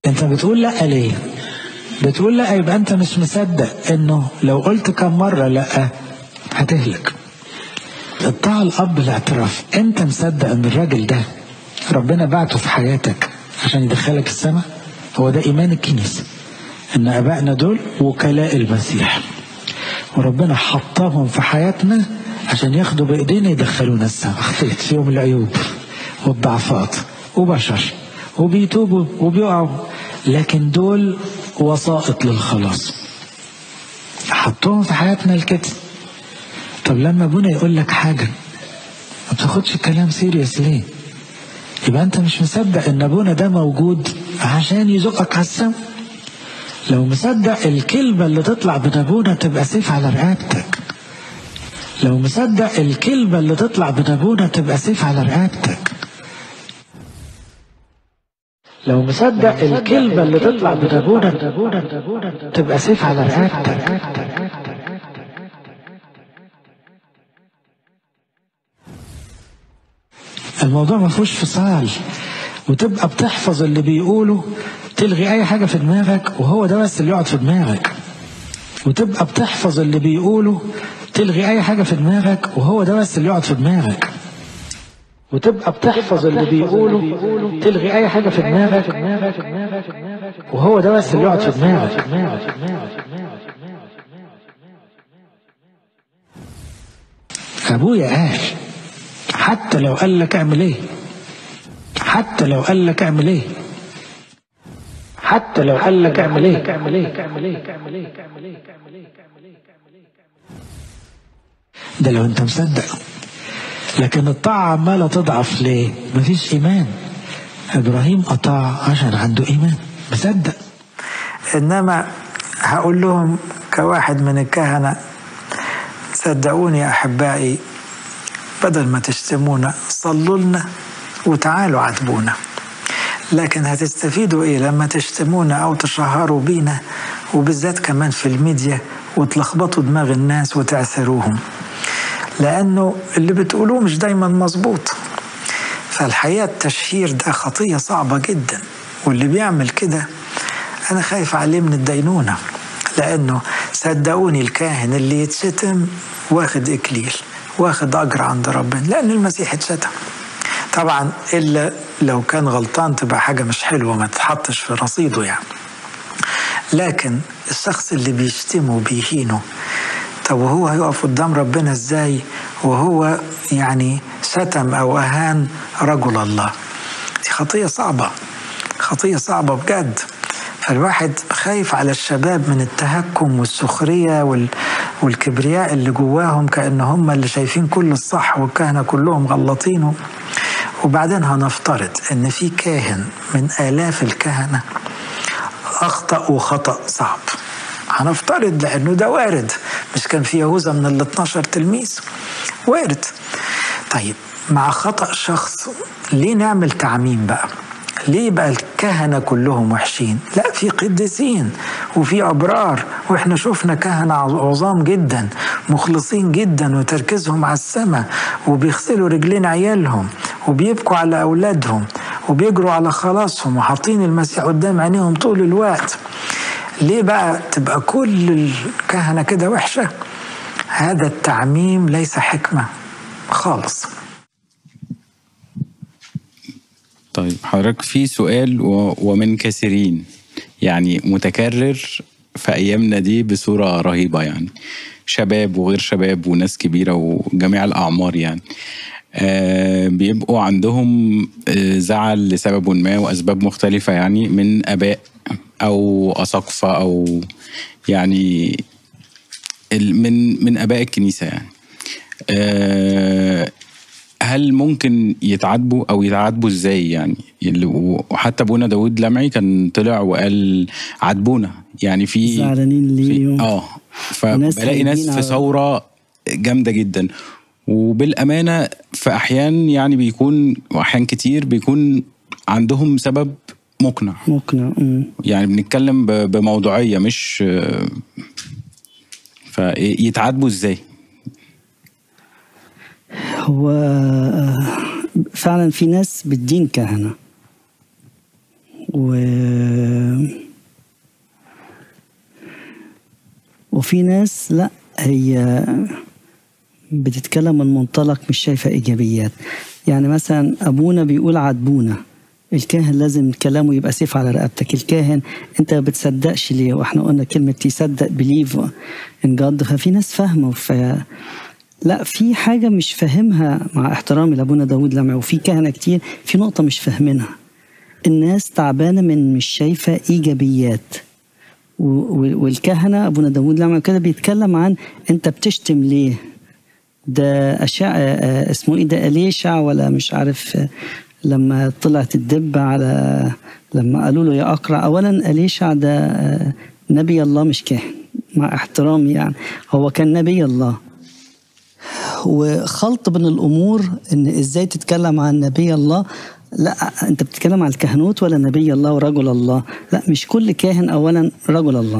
انت بتقول لا ليه بتقول لا يبقى انت مش مصدق انه لو قلت كم مرة لا هتهلك الطاعة الأب الاعتراف انت مصدق ان الراجل ده ربنا بعته في حياتك عشان يدخلك السماء هو ده إيمان الكنيسة ان ابائنا دول وكلاء المسيح وربنا حطهم في حياتنا عشان ياخدوا بايدينا يدخلونا السماء اخطيت فيهم العيوب والضعفات وبشر وبيتوبوا وبيقعوا لكن دول وسائط للخلاص حطوهم في حياتنا الكده طب لما ابونا يقول لك حاجه ما بتاخدش الكلام سيريس ليه يبقى انت مش مصدق ان ابونا ده موجود عشان يزقك على السما لو مصدق الكلمة اللي تطلع من ابونا تبقى سيف على رقبتك لو مصدق الكلمة اللي تطلع من ابونا تبقى سيف على رقبتك لو مصدق الكلمة اللي تطلع من ابونا تبقى سيف على رقبتك الموضوع ما فيهوش فصال وتبقى بتحفظ اللي بيقوله تلغي اي حاجة في دماغك وهو ده بس اللي يقعد في دماغك وتبقى بتحفظ اللي بيقوله تلغي اي حاجة في دماغك وهو ده بس اللي يقعد في دماغك وتبقى بتحفظ اللي بيقوله تلغي اي حاجة في دماغك وهو ده بس اللي يقعد في دماغك ابويا قال حتى لو قال لك اعمل ايه حتى لو قال لك اعمل ايه حتى لو قال لك اعمل ايه ده لو انت مصدق لكن الطاعة عمالة تضعف ليه مفيش ايمان ابراهيم اطاع عشان عنده ايمان مصدق انما هقول لهم كواحد من الكهنه صدقوني يا احبائي بدل ما تشتمونا صلوا لنا وتعالوا عاتبونا لكن هتستفيدوا ايه لما تشتمونا او تشهروا بينا وبالذات كمان في الميديا وتلخبطوا دماغ الناس وتعثروهم لانه اللي بتقولوه مش دايما مظبوط فالحقيقه التشهير ده خطيه صعبه جدا واللي بيعمل كده انا خايف عليه من الدينونه لانه صدقوني الكاهن اللي يتشتم واخد اكليل واخد اجر عند ربنا لان المسيح اتشتم طبعا الا لو كان غلطان تبقى حاجه مش حلوه ما تتحطش في رصيده يعني لكن الشخص اللي بيشتمه وبيهينه طب وهو هيقف قدام ربنا ازاي وهو يعني شتم او اهان رجل الله دي خطيه صعبه خطيه صعبه بجد فالواحد خايف على الشباب من التهكم والسخريه وال... والكبرياء اللي جواهم كأن هم اللي شايفين كل الصح والكهنة كلهم غلطينه وبعدين هنفترض ان في كاهن من آلاف الكهنة أخطأ وخطأ صعب هنفترض لأنه ده وارد مش كان في يهوذا من ال 12 تلميذ وارد طيب مع خطأ شخص ليه نعمل تعميم بقى ليه بقى الكهنة كلهم وحشين لا في قديسين وفي أبرار وإحنا شفنا كهنة عظام جدا مخلصين جدا وتركيزهم على السماء وبيغسلوا رجلين عيالهم وبيبكوا على أولادهم وبيجروا على خلاصهم وحاطين المسيح قدام عينيهم طول الوقت ليه بقى تبقى كل الكهنة كده وحشة هذا التعميم ليس حكمة خالص طيب حضرتك في سؤال و... ومن كثيرين يعني متكرر في ايامنا دي بصوره رهيبه يعني شباب وغير شباب وناس كبيره وجميع الاعمار يعني آه بيبقوا عندهم آه زعل لسبب ما واسباب مختلفه يعني من اباء او اساقفه او يعني من من اباء الكنيسه يعني آه هل ممكن يتعاتبوا او يتعاتبوا ازاي يعني وحتى ابونا داود لمعي كان طلع وقال عاتبونا يعني في زعلانين ليه اه فبلاقي ناس في ثوره جامده جدا وبالامانه في احيان يعني بيكون واحيان كتير بيكون عندهم سبب مقنع مقنع م. يعني بنتكلم بموضوعيه مش فيتعاتبوا ازاي هو فعلا في ناس بتدين كهنة و وفي ناس لا هي بتتكلم من منطلق مش شايفة إيجابيات يعني مثلا أبونا بيقول عاتبونا الكاهن لازم كلامه يبقى سيف على رقبتك الكاهن انت ما بتصدقش ليه واحنا قلنا كلمة يصدق بليف ان جاد ففي ناس فاهمة ف... لا في حاجة مش فاهمها مع احترامي لأبونا داود لمع وفي كهنة كتير في نقطة مش فاهمينها الناس تعبانة من مش شايفة إيجابيات و- و- والكهنة أبونا داود لمع كده بيتكلم عن أنت بتشتم ليه ده أشع آه، اسمه إيه ده أليشع ولا مش عارف آه، لما طلعت الدبة على لما قالوا له يا أقرع أولا أليشع ده آه، نبي الله مش كاهن مع احترامي يعني هو كان نبي الله وخلط بين الامور ان ازاي تتكلم عن نبي الله لا انت بتتكلم عن الكهنوت ولا نبي الله ورجل الله لا مش كل كاهن اولا رجل الله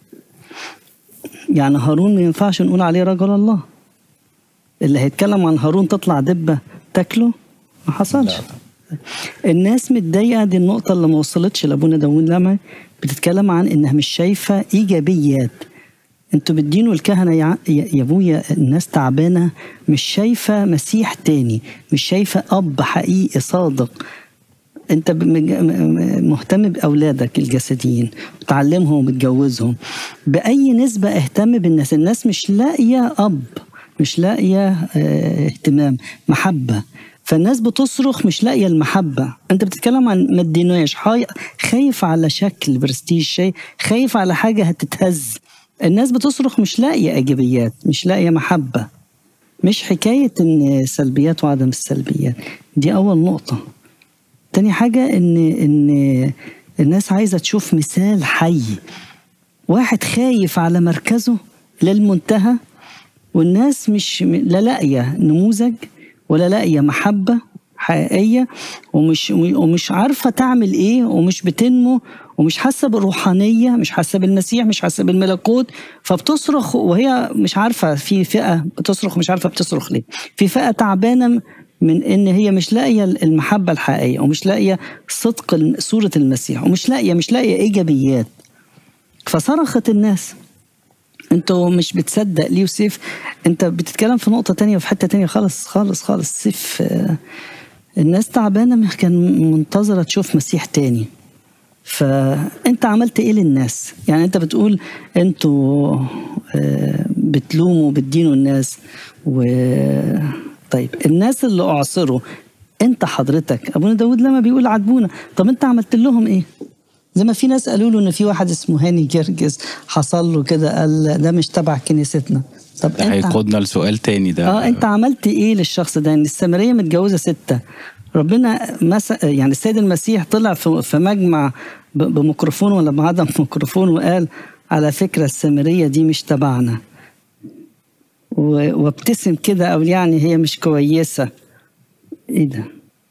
يعني هارون ما ينفعش نقول عليه رجل الله اللي هيتكلم عن هارون تطلع دبه تاكله ما حصلش الناس متضايقه دي النقطه اللي ما وصلتش لابونا داوود لمعي بتتكلم عن انها مش شايفه ايجابيات انتوا بتدينوا الكهنه يا يا يا ابويا الناس تعبانه مش شايفه مسيح تاني مش شايفه اب حقيقي صادق انت ب- مج- م- م- مهتم باولادك الجسديين تعلمهم وبتجوزهم باي نسبه اهتم بالناس الناس مش لاقيه اب مش لاقيه اه، اهتمام محبه فالناس بتصرخ مش لاقيه المحبه انت بتتكلم عن ما اديناش حي- خايف على شكل برستيج شيء خايف على حاجه هتتهز الناس بتصرخ مش لاقيه ايجابيات مش لاقيه محبه مش حكايه ان سلبيات وعدم السلبيات دي اول نقطه تاني حاجة إن إن الناس عايزة تشوف مثال حي واحد خايف على مركزه للمنتهى والناس مش لا لاقية نموذج ولا لاقية محبة حقيقية ومش ومش عارفة تعمل إيه ومش بتنمو ومش حاسة بالروحانية مش حاسة بالمسيح مش حاسة بالملكوت فبتصرخ وهي مش عارفة في فئة بتصرخ مش عارفة بتصرخ ليه في فئة تعبانة من ان هي مش لاقيه المحبه الحقيقيه ومش لاقيه صدق الم- صوره المسيح ومش لاقيه مش لاقيه ايجابيات فصرخت الناس انتوا مش بتصدق ليه وسيف انت بتتكلم في نقطه تانية وفي حته تانية خالص خالص خالص سيف آه، الناس تعبانه ما كان منتظره تشوف مسيح تاني فانت عملت ايه للناس يعني انت بتقول انتوا آه، بتلوموا وبتدينوا الناس و طيب الناس اللي اعصروا انت حضرتك ابونا داود لما بيقول عاتبونا طب انت عملت لهم ايه زي ما في ناس قالوا له ان في واحد اسمه هاني جرجس حصل له كده قال ده مش تبع كنيستنا طب ده هيقودنا لسؤال تاني ده اه انت عملت ايه للشخص ده ان السامريه متجوزه سته ربنا مس... يعني السيد المسيح طلع في في مجمع ب- بميكروفون ولا بعدم ميكروفون وقال على فكره السامريه دي مش تبعنا و... وابتسم كده او يعني هي مش كويسه ايه ده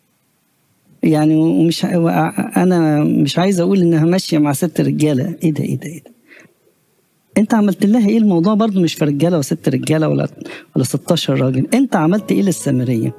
يعني ومش انا مش عايز اقول انها ماشيه مع ست رجاله ايه ده ايه ده ايه ده انت عملت لها ايه الموضوع برضو مش في رجاله وست رجاله ولا ولا 16 راجل انت عملت ايه للسامريه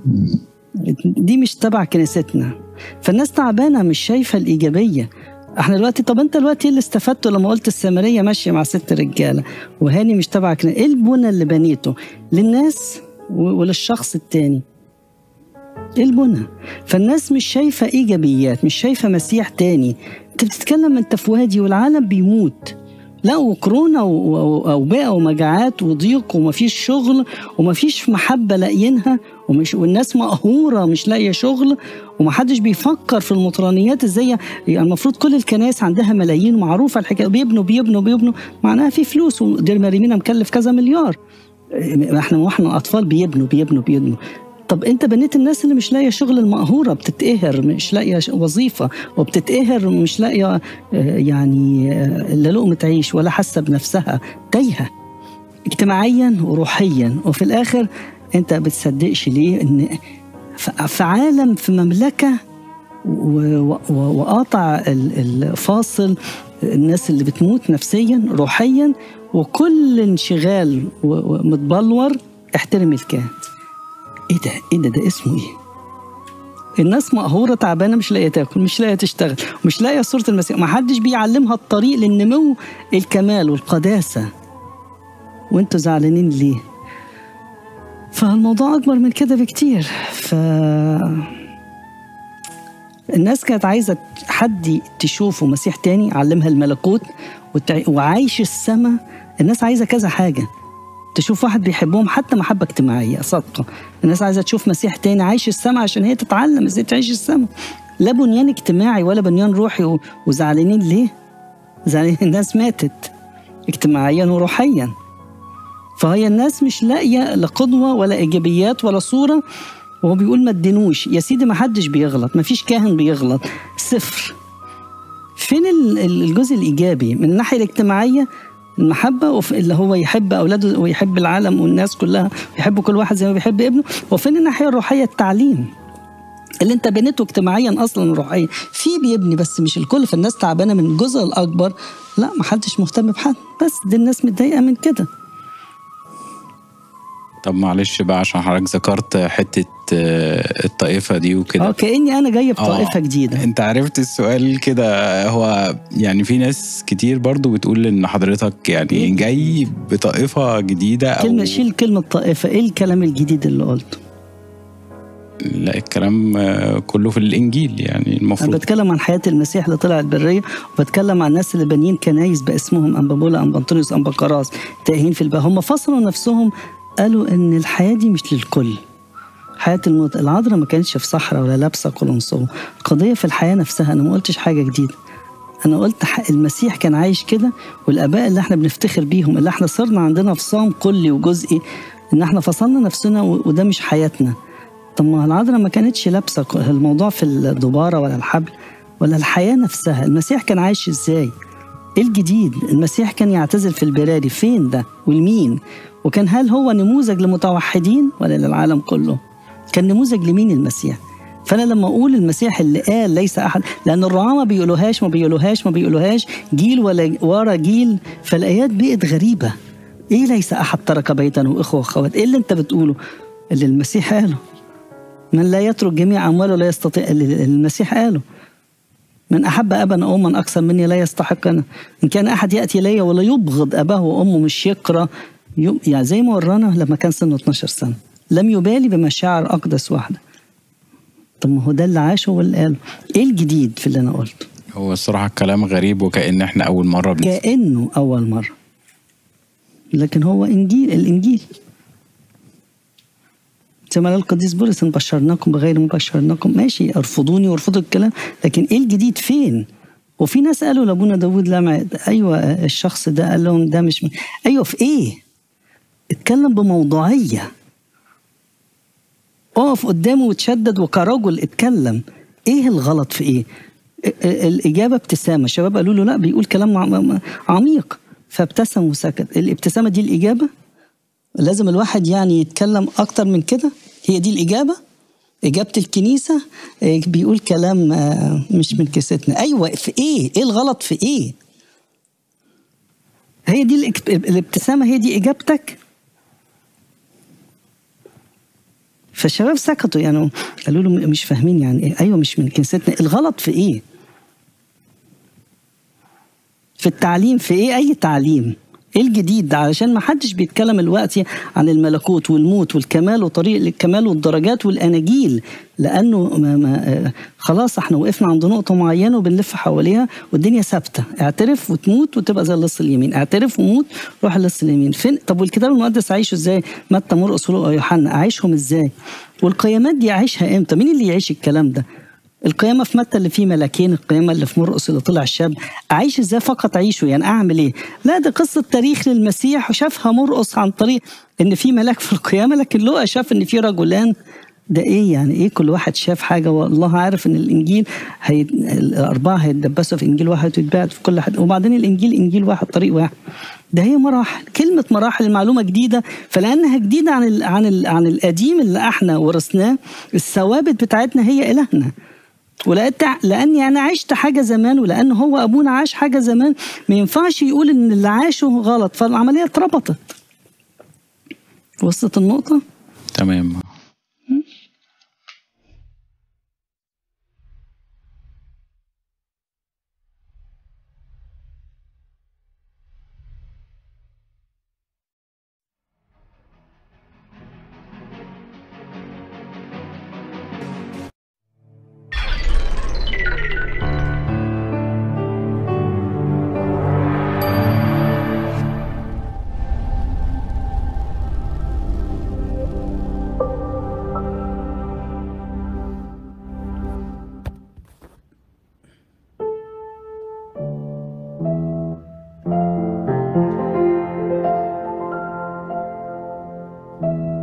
دي مش تبع كنيستنا فالناس تعبانه مش شايفه الايجابيه احنا دلوقتي طب انت دلوقتي ايه اللي استفدته لما قلت السامريه ماشيه مع ست رجاله وهاني مش تبع كنيستنا ايه البنى اللي بنيته للناس و- وللشخص التاني ايه البنى فالناس مش شايفه ايجابيات مش شايفه مسيح تاني انت بتتكلم انت في وادي والعالم بيموت لا وكورونا و- و- واوبئه ومجاعات وضيق ومفيش شغل ومفيش محبه لاقيينها ومش والناس مقهوره مش لاقيه شغل ومحدش بيفكر في المطرانيات ازاي يعني المفروض كل الكنائس عندها ملايين معروفه الحكايه بيبنوا بيبنوا بيبنوا معناها في فلوس ودير مريمينا مكلف كذا مليار احنا واحنا اطفال بيبنوا بيبنوا بيبنوا طب انت بنيت الناس اللي مش لاقيه شغل المقهوره بتتقهر مش لاقيه ش- وظيفه وبتتقهر مش لاقيه آه، يعني آه، لا لقمه عيش ولا حاسه بنفسها تايهه اجتماعيا وروحيا وفي الاخر انت بتصدقش ليه ان ف- في عالم في مملكه و- و- و- وقاطع ال- الفاصل الناس اللي بتموت نفسيا روحيا وكل انشغال و- ومتبلور احترم الكاهن ايه ده ايه ده ده اسمه ايه الناس مقهورة تعبانة مش لاقية تاكل مش لاقية تشتغل مش لاقية صورة المسيح ما حدش بيعلمها الطريق للنمو الكمال والقداسة وانتوا زعلانين ليه فالموضوع أكبر من كده بكتير ف الناس كانت عايزة حد تشوفه مسيح تاني علمها الملكوت وتع... وعايش السماء الناس عايزة كذا حاجة تشوف واحد بيحبهم حتى محبة اجتماعية صادقة الناس عايزة تشوف مسيح تاني عايش السماء عشان هي تتعلم ازاي تعيش السماء لا بنيان اجتماعي ولا بنيان روحي و... وزعلانين ليه زعلانين الناس ماتت اجتماعيا وروحيا فهي الناس مش لاقية لا قدوة ولا إيجابيات ولا صورة وهو بيقول ما تدينوش يا سيدي ما حدش بيغلط ما فيش كاهن بيغلط صفر فين ال- ال- الجزء الإيجابي من الناحية الاجتماعية المحبة وف- اللي هو يحب أولاده ويحب العالم والناس كلها ويحب كل واحد زي ما بيحب ابنه وفين الناحية الروحية التعليم اللي انت بنيته اجتماعيا اصلا روحيا في بيبني بس مش الكل فالناس تعبانه من الجزء الاكبر لا ما حدش مهتم بحد بس دي الناس متضايقه من كده طب معلش بقى عشان حضرتك ذكرت حته آه، الطائفه دي وكده اه كاني انا جاي بطائفه آه، جديده انت عرفت السؤال كده هو يعني في ناس كتير برضو بتقول ان حضرتك يعني جاي بطائفه جديده او كلمه شيل كلمه طائفه ايه الكلام الجديد اللي قلته لا الكلام آه، كله في الانجيل يعني انا المفروض بتكلم عن حياه المسيح اللي طلع البريه وبتكلم عن الناس اللي بانيين كنايس باسمهم انبابولا انبنطونيوس انبقراس تاهين في الباب هم فصلوا نفسهم قالوا ان الحياه دي مش للكل حياة الموت العذراء ما كانتش في صحراء ولا لابسة قلنسوة القضية في الحياة نفسها أنا ما قلتش حاجة جديدة أنا قلت ح- المسيح كان عايش كده والآباء اللي احنا بنفتخر بيهم اللي احنا صرنا عندنا فصام كلي وجزئي إن احنا فصلنا نفسنا و- وده مش حياتنا طب ما العذراء ما كانتش لابسة ك- الموضوع في الدبارة ولا الحبل ولا الحياة نفسها المسيح كان عايش ازاي ايه الجديد المسيح كان يعتزل في البراري فين ده والمين وكان هل هو نموذج لمتوحدين ولا للعالم كله كان نموذج لمين المسيح فانا لما اقول المسيح اللي قال ليس احد لان الرعاه ما بيقولوهاش ما بيقولوهاش ما بيقولوهاش جيل ولا ورا جيل فالايات بقت غريبه ايه ليس احد ترك بيتا واخوه واخوات ايه اللي انت بتقوله اللي المسيح قاله من لا يترك جميع امواله لا يستطيع اللي المسيح قاله من أحب أبا أو أما أكثر مني لا يستحقنا إن كان أحد يأتي إلي ولا يبغض أباه وأمه مش يقرأ يب... يعني زي ما ورانا لما كان سنه 12 سنة لم يبالي بمشاعر أقدس واحدة طب ما هو ده اللي عاشه واللي قاله إيه الجديد في اللي أنا قلته هو الصراحه الكلام غريب وكأن احنا اول مره بنسمع كأنه أول مرة لكن هو إنجيل الإنجيل زي ما قال القديس بولس ان بشرناكم بغير ما بشرناكم ماشي ارفضوني وارفضوا الكلام لكن ايه الجديد فين؟ وفي ناس قالوا لابونا داوود لمع ايوه الشخص ده قال لهم ده مش م... ايوه في ايه؟ اتكلم بموضوعيه اقف قدامه وتشدد وكرجل اتكلم ايه الغلط في ايه؟ ال- ال- الاجابه ابتسامه الشباب قالوا له لا بيقول كلام عم- عميق فابتسم وسكت الابتسامه دي الاجابه؟ لازم الواحد يعني يتكلم اكتر من كده هي دي الاجابه اجابه الكنيسه إيه، بيقول كلام آه، مش من كيستنا ايوه في ايه ايه الغلط في ايه هي دي الاك- الابتسامه هي دي اجابتك فالشباب سكتوا يعني قالوا له مش فاهمين يعني إيه؟ ايوه مش من كنيستنا الغلط في ايه في التعليم في ايه اي تعليم ايه الجديد ده علشان ما حدش بيتكلم دلوقتي عن الملكوت والموت والكمال وطريق الكمال والدرجات والاناجيل لانه ما ما آه، خلاص احنا وقفنا عند نقطه معينه وبنلف حواليها والدنيا ثابته اعترف وتموت وتبقى زي اللص اليمين اعترف وموت روح اللص اليمين فين طب والكتاب المقدس عايشه ازاي متى مرقس ولوقا يوحنا اعيشهم ازاي والقيامات دي اعيشها امتى مين اللي يعيش الكلام ده القيامة في متى اللي فيه ملاكين القيامة اللي في مرقس اللي طلع الشاب أعيش إزاي فقط أعيشه يعني أعمل إيه لا ده قصة تاريخ للمسيح وشافها مرقس عن طريق إن في ملاك في القيامة لكن لوقا شاف إن في رجلان ده ايه يعني ايه كل واحد شاف حاجه والله عارف ان الانجيل هي الاربعه هيتدبسوا في انجيل واحد ويتبعت في كل حد وبعدين الانجيل انجيل واحد طريق واحد ده هي مراحل كلمه مراحل المعلومه جديده فلانها جديده عن ال عن ال عن القديم اللي احنا ورثناه الثوابت بتاعتنا هي الهنا ولقيت لاني انا عشت حاجه زمان ولان هو ابونا عاش حاجه زمان ما ينفعش يقول ان اللي عاشه غلط فالعمليه اتربطت وصلت النقطه تمام thank you